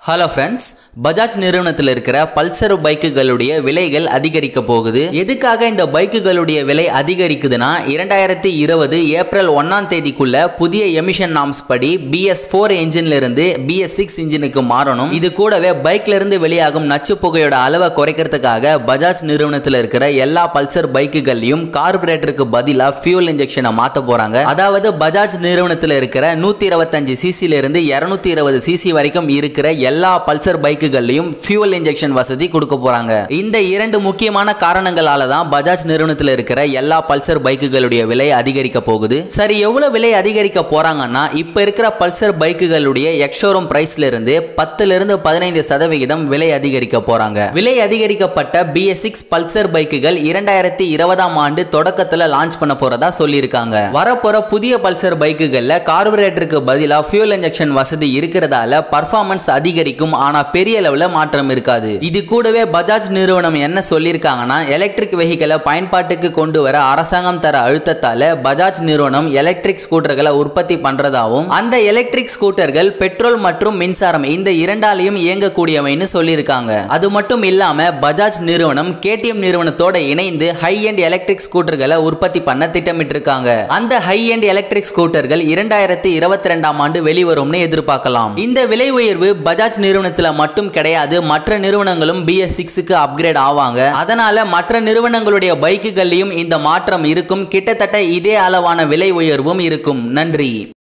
hello friends Bajaj நிறுவனத்தில் இருக்கிற Pulsar பைக்குகளுடைய விலைகள் அதிகரிக்க போகுது எதுக்காக இந்த பைக்குகளுடைய விலை அதிகரிக்குதுன்னா இரண்டாயிரத்தி இருபது ஏப்ரல் ஒன்னாம் தேதிக்குள்ள புதிய எமிஷன் நாம்ஸ் படி பிஎஸ் ஃபோர் இன்ஜின்ல இருந்து பிஎஸ் சிக்ஸ் இன்ஜினுக்கு மாறணும் இது கூடவே பைக்ல இருந்து வெளியாகும் நச்சு புகையோட அளவை குறைக்கிறதுக்காக பஜாஜ் நிறுவனத்தில் இருக்கிற எல்லா பல்சர் பைக்குகள்லையும் கார்பரேட்டருக்கு பதிலாக ஃபியூல் இன்ஜெக்ஷனை மாற்ற போறாங்க அதாவது பஜாஜ் நிறுவனத்தில் இருக்கிற நூத்தி இருபத்தஞ்சு சிசில இருந்து இருநூத்தி இருபது சிசி வரைக்கும் இருக்கிற எல்லா பல்சர் பைக்குகள்லையும் ஃபியூவல் இன்ஜெக்ஷன் வசதி கொடுக்க போறாங்க இந்த இரண்டு முக்கியமான காரணங்களால தான் பஜாஜ் நிறுவனத்தில் இருக்கிற எல்லா பல்சர் பைக்குகளுடைய விலை அதிகரிக்க போகுது சரி எவ்வளவு விலை அதிகரிக்க போறாங்கன்னா இப்ப இருக்கிற பல்சர் பைக்குகளுடைய எக்ஷோரூம் பிரைஸ்ல இருந்து பத்துல இருந்து பதினைந்து சதவிகிதம் விலை அதிகரிக்க போறாங்க விலை அதிகரிக்கப்பட்ட பிஎஸ் சிக்ஸ் பல்சர் பைக்குகள் இரண்டாயிரத்தி இருபதாம் ஆண்டு தொடக்கத்துல லான்ச் பண்ண போறதா சொல்லியிருக்காங்க வரப்போற புதிய பல்சர் பைக்குகள்ல கார்பரேட்டருக்கு பதிலா ஃபியூல் இன்ஜெக்ஷன் வசதி இருக்கிறதால பர்ஃபார்மன்ஸ் அதிகரிக்கும் ஆனா பெரிய லெவல்ல மாற்றம் இருக்காது இது கூடவே பஜாஜ் நிறுவனம் என்ன சொல்லியிருக்காங்கன்னா எலக்ட்ரிக் வெஹிக்கிளை பயன்பாட்டுக்கு கொண்டு வர அரசாங்கம் தர அழுத்தத்தால பஜாஜ் நிறுவனம் எலக்ட்ரிக் ஸ்கூட்டர்களை உற்பத்தி பண்றதாவும் அந்த எலக்ட்ரிக் ஸ்கூட்டர்கள் பெட்ரோல் மற்றும் மின்சாரம் இந்த இரண்டாலையும் இயங்கக்கூடியவைன்னு சொல்லியிருக்காங்க அது மட்டும் இல்லாம பஜாஜ் நிறுவனம் கேடிஎம் நிறுவனத்தோட இணைந்து ஹை எண்ட் எலக்ட்ரிக் ஸ்கூட்டர்களை உற்பத்தி பண்ண திட்டமிட்டிருக்காங்க அந்த ஹை எண்ட் எலக்ட்ரிக் ஸ்கூட்டர்கள் இரண்டாயிரத்தி இருபத்தி ரெண்டாம் ஆண்டு வெளிவரும்னு எதிர்பார்க்கலாம் இந்த விலை உயர்வு பஜாஜ் நிறுவனத்துல மட்டும் கிடையாது மற்ற நிறுவனங்களும் பிஎஸ் சிக்ஸுக்கு அப்கிரேட் ஆவாங்க அதனால மற்ற நிறுவனங்களுடைய பைக்குகள்லையும் இந்த மாற்றம் இருக்கும் கிட்டத்தட்ட இதே அளவான விலை உயர்வும் இருக்கும் நன்றி